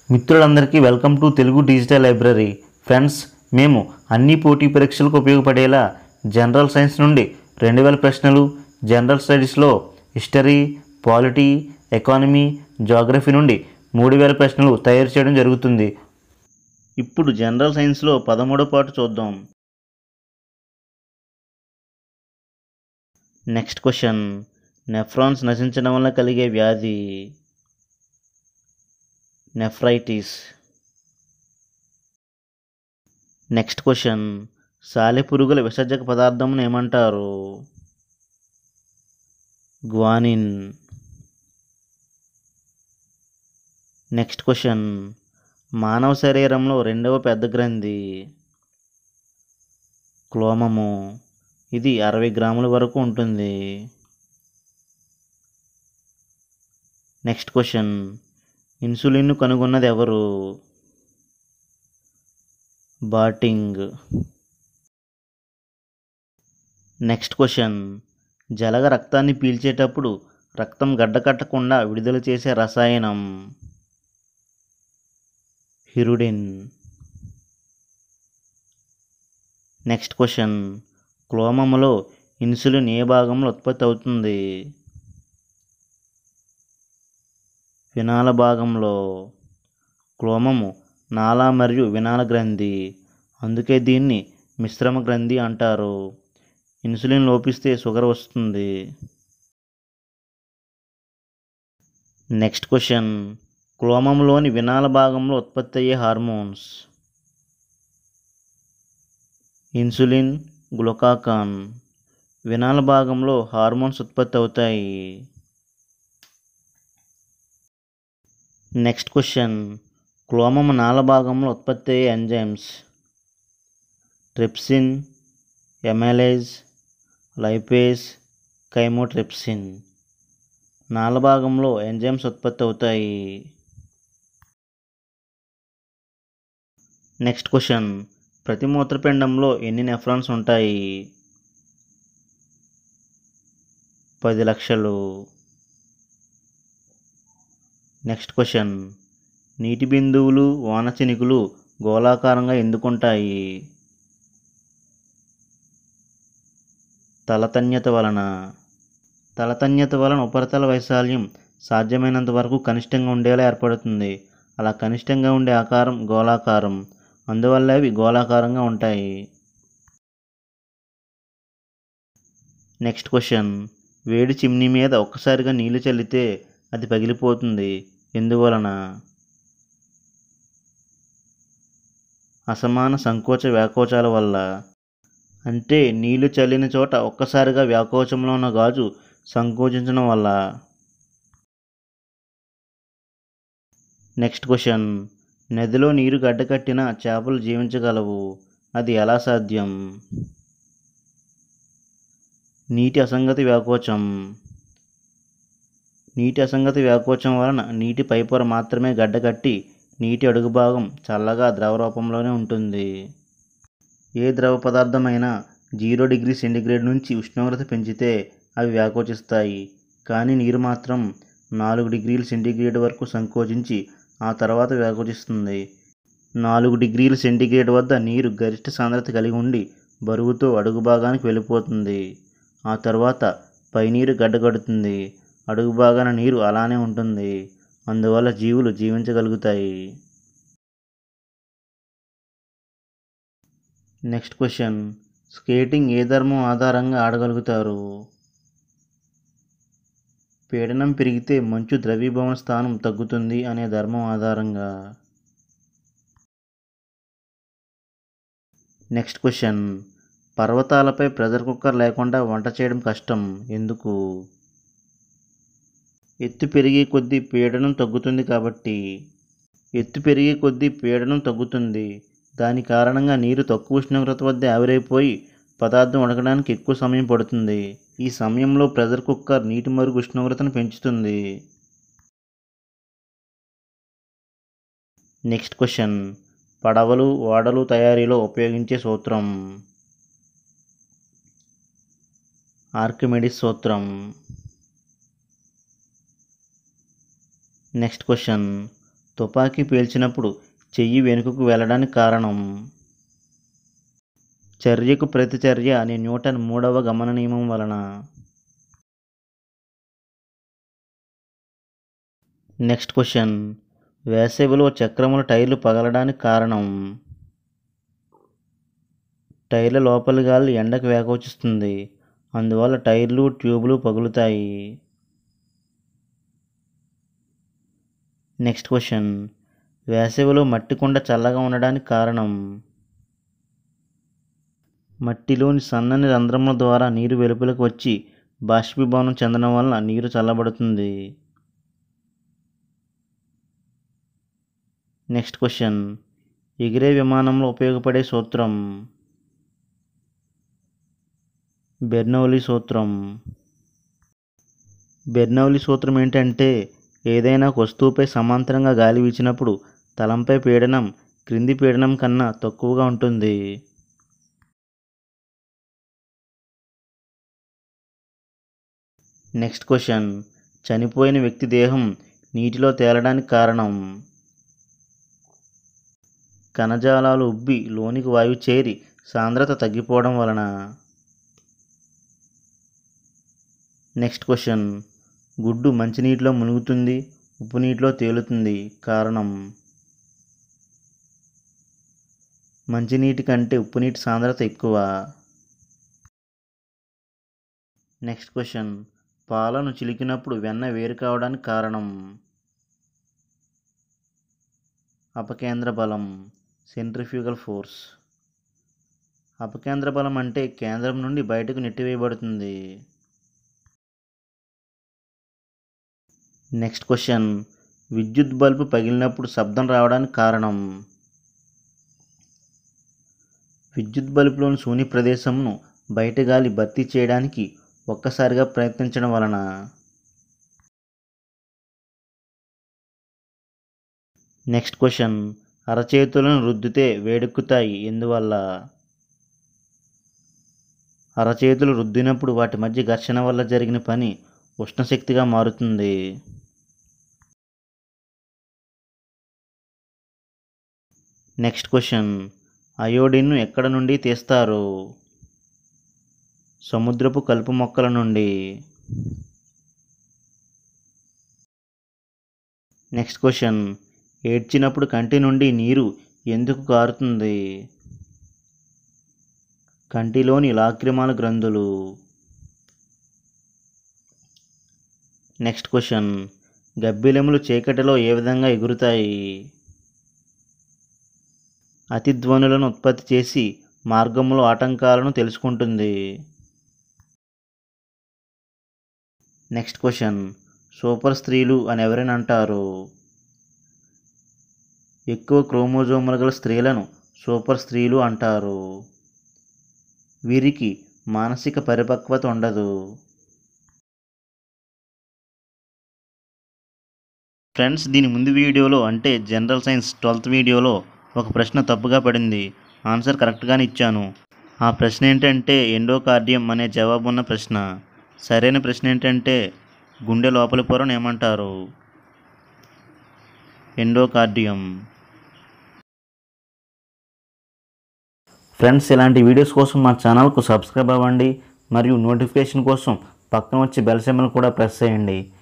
మిత్రులందరికీ welcome to Telugu digital library friends మేము అన్ని పోటీ పరీక్షలకు ఉపయోగపడేలా జనరల్ సైన్స్ నుండి రెండు వేల ప్రశ్నలు జనరల్ స్టడీస్లో హిస్టరీ పాలిటీ ఎకానమీ జాగ్రఫీ నుండి మూడు వేల ప్రశ్నలు తయారు చేయడం జరుగుతుంది ఇప్పుడు జనరల్ సైన్స్లో పదమూడో పాటు చూద్దాం నెక్స్ట్ క్వశ్చన్ నెఫ్రాన్స్ నశించడం వల్ల కలిగే వ్యాధి నెఫ్రైటిస్ నెక్స్ట్ క్వశ్చన్ సాలెపురుగుల విసర్జక పదార్థం ఏమంటారు గ్వానిన్ నెక్స్ట్ క్వశ్చన్ మానవ శరీరంలో రెండవ పెద్ద గ్రంథి క్లోమము ఇది అరవై గ్రాముల వరకు ఉంటుంది నెక్స్ట్ క్వశ్చన్ ఇన్సులిన్ను కనుగొన్నది ఎవరు బాటింగ్ నెక్స్ట్ క్వశ్చన్ జలగ రక్తాన్ని పీల్చేటప్పుడు రక్తం గడ్డకట్టకుండా విడుదల చేసే రసాయనం హిరుడిన్ నెక్స్ట్ క్వశ్చన్ క్లోమములో ఇన్సులిన్ ఏ భాగంలో ఉత్పత్తి అవుతుంది వినాల భాగంలో క్లోమము నాళ మరియు వినాల గ్రంథి అందుకే దీన్ని మిశ్రమ గ్రంథి అంటారు ఇన్సులిన్ లోపిస్తే షుగర్ వస్తుంది నెక్స్ట్ క్వశ్చన్ క్లోమంలోని వినాల భాగంలో ఉత్పత్తి అయ్యే హార్మోన్స్ ఇన్సులిన్ గ్లుకాకాన్ వినాల భాగంలో హార్మోన్స్ ఉత్పత్తి అవుతాయి నెక్స్ట్ క్వశ్చన్ క్లోమము నాల భాగంలో ఉత్పత్తి అయ్యే enzymes trypsin amylase lipase chymotrypsin నాల భాగంలో ఎంజైమ్స్ ఉత్పత్తి అవుతాయి నెక్స్ట్ క్వశ్చన్ ప్రతి మూత్రపిండంలో ఎన్ని నెఫ్రాన్స్ ఉంటాయి పది లక్షలు నెక్స్ట్ క్వశ్చన్ నీటి బిందువులు వానచినుకులు గోళాకారంగా ఎందుకుంటాయి తలతన్యత వలన తలతన్యత వలన ఉపరితల వైశాల్యం సాధ్యమైనంత వరకు కనిష్టంగా ఉండేలా ఏర్పడుతుంది అలా కనిష్టంగా ఉండే ఆకారం గోళాకారం అందువల్ల అవి గోళాకారంగా ఉంటాయి నెక్స్ట్ క్వశ్చన్ వేడి చిమ్నీ మీద ఒక్కసారిగా నీళ్లు చల్లితే అది పగిలిపోతుంది ఎందువలన అసమాన సంకోచ వ్యాకోచాల వల్ల అంటే నీళ్లు చల్లిన చోట ఒక్కసారిగా వ్యాకోచంలో ఉన్న గాజు సంకోచించడం వల్ల నెక్స్ట్ క్వశ్చన్ నదిలో నీరు గడ్డకట్టిన చేపలు జీవించగలవు అది ఎలా సాధ్యం నీటి అసంగతి వ్యాకోచం నీటి అసంగతి వ్యాకోచం వలన నీటి పైపొర మాత్రమే గడ్డకట్టి నీటి అడుగు భాగం చల్లగా ద్రవ రూపంలోనే ఉంటుంది ఏ ద్రవ పదార్థమైనా జీరో డిగ్రీ సెంటిగ్రేడ్ నుంచి ఉష్ణోగ్రత పెంచితే అవి వ్యాకోచిస్తాయి కానీ నీరు మాత్రం నాలుగు డిగ్రీల సెంటిగ్రేడ్ వరకు సంకోచించి ఆ తర్వాత వ్యాకోచిస్తుంది నాలుగు డిగ్రీల సెంటిగ్రేడ్ వద్ద నీరు గరిష్ట సాంద్రత కలిగి ఉండి బరువుతో అడుగు భాగానికి వెళ్ళిపోతుంది ఆ తర్వాత పైనీరు గడ్డకడుతుంది అడుగు భాగాన నీరు అలానే ఉంటుంది అందువల్ల జీవులు జీవించగలుగుతాయి నెక్స్ట్ క్వశ్చన్ స్కేటింగ్ ఏ ధర్మం ఆధారంగా ఆడగలుగుతారు పీడనం పెరిగితే మంచు ద్రవీభవన స్థానం తగ్గుతుంది అనే ధర్మం ఆధారంగా నెక్స్ట్ క్వశ్చన్ పర్వతాలపై ప్రెజర్ కుక్కర్ లేకుండా వంట చేయడం కష్టం ఎందుకు ఎత్తు పెరిగే కొద్దీ పీడనం తగ్గుతుంది కాబట్టి ఎత్తు పెరిగే కొద్దీ పీడనం తగ్గుతుంది దాని కారణంగా నీరు తక్కువ ఉష్ణోగ్రత వద్ద ఆవిరైపోయి పదార్థం ఉడకడానికి ఎక్కువ సమయం పడుతుంది ఈ సమయంలో ప్రెషర్ కుక్కర్ నీటి మరుగు ఉష్ణోగ్రతను పెంచుతుంది నెక్స్ట్ క్వశ్చన్ పడవలు ఓడలు తయారీలో ఉపయోగించే సూత్రం ఆర్కిమెడిస్ సూత్రం నెక్స్ట్ క్వశ్చన్ తుపాకీ పేల్చినప్పుడు చెయ్యి వెనుకకు వెళ్ళడానికి కారణం చర్యకు ప్రతిచర్య అనే న్యూటన్ మూడవ గమన నియమం వలన నెక్స్ట్ క్వశ్చన్ వేసవిలో చక్రముల టైర్లు పగలడానికి కారణం టైర్ల లోపలి గాలి ఎండకు వేగవచ్చిస్తుంది అందువల్ల టైర్లు ట్యూబులు పగులుతాయి నెక్స్ట్ క్వశ్చన్ వేసవిలో మట్టి కుండ చల్లగా ఉండడానికి కారణం మట్టిలోని సన్నని రంధ్రముల ద్వారా నీరు వెలుపలకు వచ్చి బాష్పీభవనం చెందడం వలన నీరు చల్లబడుతుంది నెక్స్ట్ క్వశ్చన్ ఎగిరే విమానంలో ఉపయోగపడే సూత్రం బెర్నౌలీ సూత్రం బెర్నౌలీ సూత్రం ఏంటంటే ఏదైనా ఒక వస్తువుపై సమాంతరంగా గాలి వీచినప్పుడు తలంపై పీడనం క్రింది పీడనం కన్నా తక్కువగా ఉంటుంది నెక్స్ట్ క్వశ్చన్ చనిపోయిన వ్యక్తి దేహం నీటిలో తేలడానికి కారణం కణజాలాలు ఉబ్బి లోనికి వాయువు చేరి సాంద్రత తగ్గిపోవడం వలన నెక్స్ట్ క్వశ్చన్ గుడ్డు మంచినీటిలో మునుగుతుంది ఉప్పు నీటిలో తేలుతుంది కారణం మంచినీటి కంటే ఉప్పు నీటి సాంద్రత ఎక్కువ నెక్స్ట్ క్వశ్చన్ పాలను చిలికినప్పుడు వెన్న వేరు కావడానికి కారణం అపకేంద్ర బలం సెంట్రిఫ్యూగల్ ఫోర్స్ అపకేంద్ర బలం అంటే కేంద్రం నుండి బయటకు నెట్టివేయబడుతుంది నెక్స్ట్ క్వశ్చన్ విద్యుత్ బల్బు పగిలినప్పుడు శబ్దం రావడానికి కారణం విద్యుత్ బల్బులోని శూన్య ప్రదేశంను బయట గాలి భర్తీ చేయడానికి ఒక్కసారిగా ప్రయత్నించడం వలన నెక్స్ట్ క్వశ్చన్ అరచేతులను రుద్దితే వేడెక్కుతాయి ఎందువల్ల అరచేతులు రుద్దినప్పుడు వాటి మధ్య ఘర్షణ వల్ల జరిగిన పని ఉష్ణశక్తిగా మారుతుంది నెక్స్ట్ క్వశ్చన్ అయోడిన్ను ఎక్కడ నుండి తీస్తారు సముద్రపు కలుపు మొక్కల నుండి నెక్స్ట్ క్వశ్చన్ ఏడ్చినప్పుడు కంటి నుండి నీరు ఎందుకు కారుతుంది కంటిలోని లాక్రిమాల గ్రంథులు నెక్స్ట్ క్వశ్చన్ గబ్బిలెములు చీకటిలో ఏ విధంగా ఎగురుతాయి అతిధ్వనులను ఉత్పత్తి చేసి మార్గంలో ఆటంకాలను తెలుసుకుంటుంది నెక్స్ట్ క్వశ్చన్ సూపర్ స్త్రీలు అని ఎవరైనా అంటారు ఎక్కువ క్రోమోజోములు గల స్త్రీలను సూపర్ స్త్రీలు అంటారు వీరికి మానసిక పరిపక్వత ఉండదు ఫ్రెండ్స్ దీని ముందు వీడియోలో అంటే జనరల్ సైన్స్ ట్వెల్త్ వీడియోలో ఒక ప్రశ్న తప్పుగా పడింది ఆన్సర్ కరెక్ట్గానే ఇచ్చాను ఆ ప్రశ్న ఏంటంటే ఎండోకార్డియం అనే జవాబు ఉన్న ప్రశ్న సరైన ప్రశ్న ఏంటంటే గుండె లోపలి పొరను ఏమంటారు ఎండోకార్డియం ఫ్రెండ్స్ ఇలాంటి వీడియోస్ కోసం మా ఛానల్కు సబ్స్క్రైబ్ అవ్వండి మరియు నోటిఫికేషన్ కోసం పక్కన వచ్చి బెల్ సింబల్ కూడా ప్రెస్ చేయండి